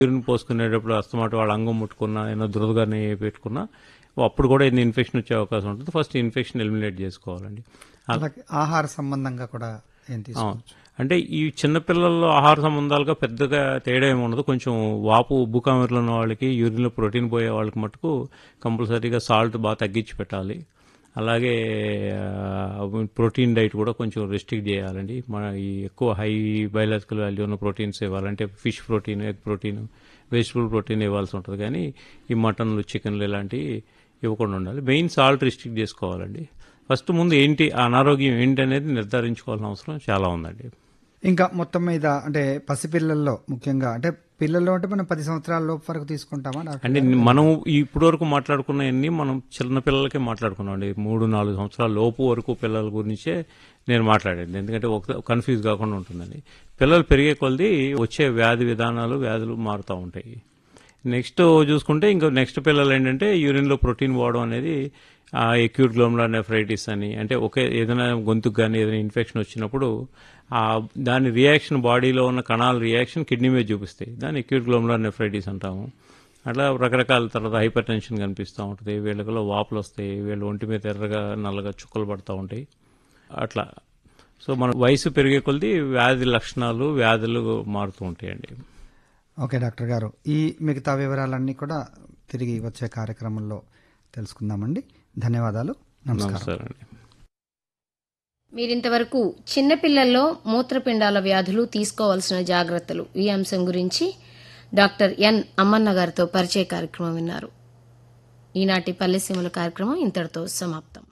Urine పోసుకునేటప్పుడు అస్తమాట వాళ్ళ అంగం ముట్టుకున్నా ఏమైనా దురదగానే పెట్టుకున్నా అప్పుడు కూడా ఏదైనా ఇన్ఫెక్షన్ వచ్చే అవకాశం ఉంటుంది ఫస్ట్ ఇన్ఫెక్షన్ ఎలిమినేట్ చేసుకోవాలండి అలాగే ఆహార సంబంధంగా కూడా ఏం అవును. తీసుకోవచ్చు అంటే ఈ చిన్నపిల్లల్లో ఆహార సంబంధాలుగా పెద్దగా తేడా ఏమి ఉండదు కొంచెం వాపు ఉబ్బు కామెరలు ఉన్న వాళ్ళకి యూరిన్లో ప్రోటీన్ పోయే వాళ్ళకి మటుకు కంపల్సరీగా సాల్ట్ బాగా తగ్గించి పెట్టాలి అలాగే ఆ, ప్రోటీన్ డైట్ కూడా కొంచెం రెస్ట్రిక్ట్ చేయాలండి మన ఈ ఎక్కువ హై బయలాజికల్ వాల్యూ ఉన్న ప్రోటీన్స్ ఇవ్వాలంటే fish protein egg protein vegetable protein ఇవ్వాల్సి ఉంటుంది కానీ ఈ మటన్లు చికెన్లు ఇలాంటివి ఇవ్వకుండా ఉండాలి మెయిన్ సాల్ట్ రిస్ట్రిక్ట్ చేసుకోవాలండి ఫస్ట్ ముందు ఏంటి ఆ అనారోగ్యం ఏంటి అనేది నిర్ధారించుకోవాల్సిన అవసరం చాలా ఉందండి ఇంకా మొత్తం మీద అంటే పసిపిల్లల్లో ముఖ్యంగా అంటే పిల్లల్లో అంటే మనం పది సంవత్సరాల లోపు వరకు తీసుకుంటామా డాక్టర్ అంటే మనం ఇప్పటి వరకు మాట్లాడుకున్నవన్నీ మనం చిన్న పిల్లలకే మాట్లాడుకున్నాం అండి మూడు నాలుగు సంవత్సరాల లోపు వరకు పిల్లల గురించే నేను మాట్లాడాను ఎందుకంటే ఒక కన్ఫ్యూజ్ కాకుండా ఉంటుందండి పిల్లలు పెరిగే కొలది వచ్చే వ్యాధి విధానాలు వ్యాధులు మారుతూ ఉంటాయి నెక్స్ట్ చూసుకుంటే ఇంకా నెక్స్ట్ పిల్లలు ఏంటంటే యూరిన్లో ప్రోటీన్ పోవడం అనేది ఎక్యూట్ గ్లోమ్లార్ నెఫ్రైటిస్ అని అంటే ఒకే ఏదైనా గొంతుకు కానీ ఏదైనా ఇన్ఫెక్షన్ వచ్చినప్పుడు ఆ దాని రియాక్షన్ బాడీలో ఉన్న కణాల రియాక్షన్ కిడ్నీ మీద చూపిస్తాయి దాన్ని ఎక్యూట్ గ్లోమ్లార్ నెఫ్రైటిస్ అంటాము అట్లా రకరకాల తర్వాత హైపర్ టెన్షన్ కనిపిస్తూ ఉంటుంది వీళ్ళలో వాపులు వస్తాయి వీళ్ళ ఒంటి మీద ఎర్రగా నల్లగా చుక్కలు పడుతూ ఉంటాయి అట్లా సో మన వయసు పెరిగే కొలది వ్యాధి లక్షణాలు వ్యాధులు మారుతూ ఉంటాయండి ఓకే డాక్టర్ గారు ఈ మిగతా వివరాలన్నీ కూడా తిరిగి వచ్చే కార్యక్రమంలో తెలుసుకుందామండి ధన్యవాదాలు నమస్కారం నమస్కారం అండి మీరింతవరకు చిన్నపిల్లల్లో మూత్రపిండాల వ్యాధులు తీసుకోవాల్సిన జాగ్రత్తలు ఈ అంశం గురించి డాక్టర్ ఎన్ అమ్మన్న గారితో పరిచయ కార్యక్రమం విన్నారు ఈనాటి పల్లెసీమల కార్యక్రమం ఇంతటితో సమాప్తం